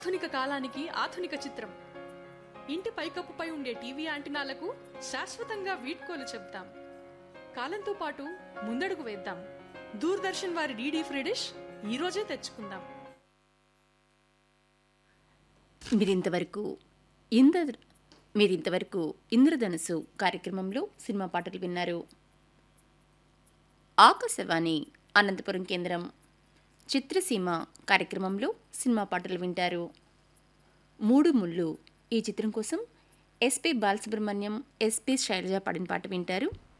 ఆధునిక కాలానికి ఆధునిక చిత్రం ఇంటి పైకప్పుపై ఉండే టీవీ యాంటినాలకు శాశ్వతంగా వీడ్కోలు చెప్తాం కాలంతో పాటు ముందడుగు వేద్దాం దూరదర్శన్ వారి డీడీ ఫ్రీ డిష్ ఈ రోజే తెచ్చుకుందాం మీరింతవరకు ఇంద్ర మీరింతవరకు ఇంద్రధనుసు కార్యక్రమంలో సినిమా పాటలు విన్నారు ఆకాశవాణి అనంతపురం కేంద్రం చిత్రసీమ కార్యక్రమంలో సినిమా పాటలు వింటారు మూడు ముళ్ళు ఈ చిత్రం కోసం ఎస్పి బాలసుబ్రహ్మణ్యం ఎస్పి శైలజ పాడిన పాట వింటారు